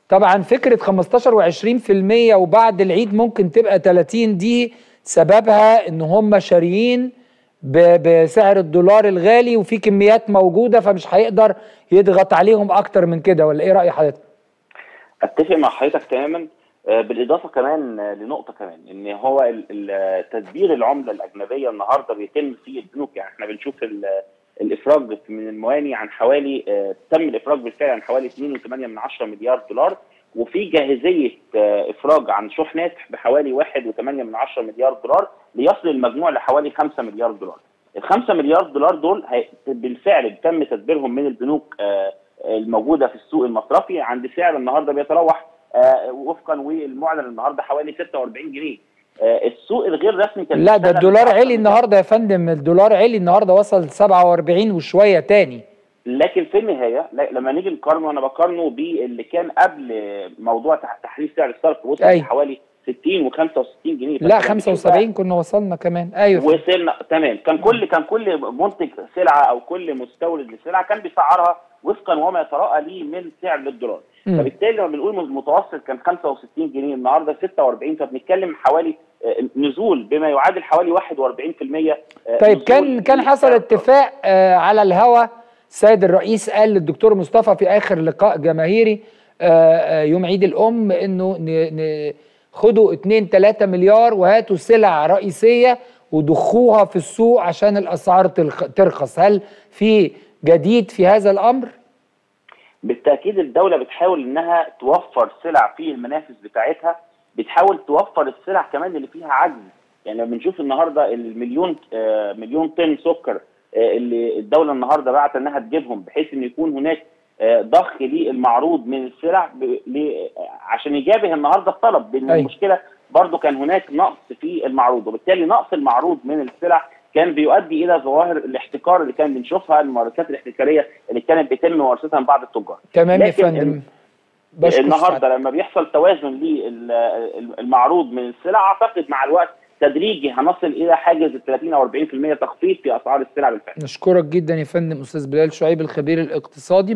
طبعا فكره 15 و20% وبعد العيد ممكن تبقى 30 دي سببها ان هم شاريين ب- بسعر الدولار الغالي وفي كميات موجوده فمش هيقدر يضغط عليهم اكتر من كده ولا ايه راي حضرتك؟ اتفق مع حضرتك تماما آه، بالاضافه كمان آه، لنقطه كمان ان هو ال- ال- تدبير العمله الاجنبيه النهارده بيتم في البنوك يعني احنا بنشوف ال- الافراج من المواني عن حوالي آه، تم الافراج بالفعل عن حوالي 2.8 من 10 مليار دولار وفي جاهزيه آه، افراج عن شحنات بحوالي 1.8 من 10 مليار دولار ليصل المجموع لحوالي 5 مليار دولار. ال 5 مليار دولار دول هي- بالفعل تم تدبيرهم من البنوك آه، الموجوده في السوق المصرفي عند سعر النهارده بيتراوح آه، وفقا والمعلن النهارده حوالي 46 جنيه آه، السوق الغير رسمي كان لا ده بيشتغل الدولار بأكتر علي من النهارده يا فندم الدولار علي النهارده وصل 47 وشويه تاني لكن في النهايه لا- لما نيجي نقارنه انا بقارنه باللي كان قبل موضوع تح- تحرير سعر الصرف وصل أيوة. حوالي 60 و65 جنيه لا فأنت بتشوف 75 كنا وصلنا كمان ايوه فندم. وصلنا تمام كان كل كان كل منتج سلعه او كل مستورد لسلعه كان بيسعرها وفقا وما يتراءى ليه من سعر للدولار مم. فبالتالي لما بنقول المتوسط كان 65 جنيه النهارده 46 فبنتكلم حوالي آه، نزول بما يعادل حوالي 41% آه، طيب نزول كان كان في حصل سعر الدولار. اتفاق آه على الهوا السيد الرئيس قال للدكتور مصطفى في اخر لقاء جماهيري آه آه يوم عيد الام انه ن- ن- خدوا 2 3 مليار وهاتوا سلع رئيسيه وضخوها في السوق عشان الاسعار تلخ- ترخص هل في جديد في هذا الامر؟ بالتاكيد الدوله بتحاول انها توفر سلع في المنافس بتاعتها بتحاول توفر السلع كمان اللي فيها عجز يعني لما بنشوف النهارده المليون آه، مليون طن سكر آه، اللي الدوله النهارده بعت انها تجيبهم بحيث ان يكون هناك آه، ضخ للمعروض من السلع ب- ل- عشان يجابه النهارده الطلب لان أيوة. المشكله برضو كان هناك نقص في المعروض وبالتالي نقص المعروض من السلع كان بيؤدي الى ظواهر الاحتكار اللي كان بنشوفها الممارسات الاحتكاريه اللي كانت بيتم ممارستها من بعض التجار تمام يا لكن فندم بشكر النهارده سعادتك. لما بيحصل توازن للمعروض من السلع اعتقد مع الوقت تدريجي هنصل الى حاجز ال 30 او 40% تخفيض في اسعار السلع بالفعل نشكرك جدا يا فندم استاذ بلال شعيب الخبير الاقتصادي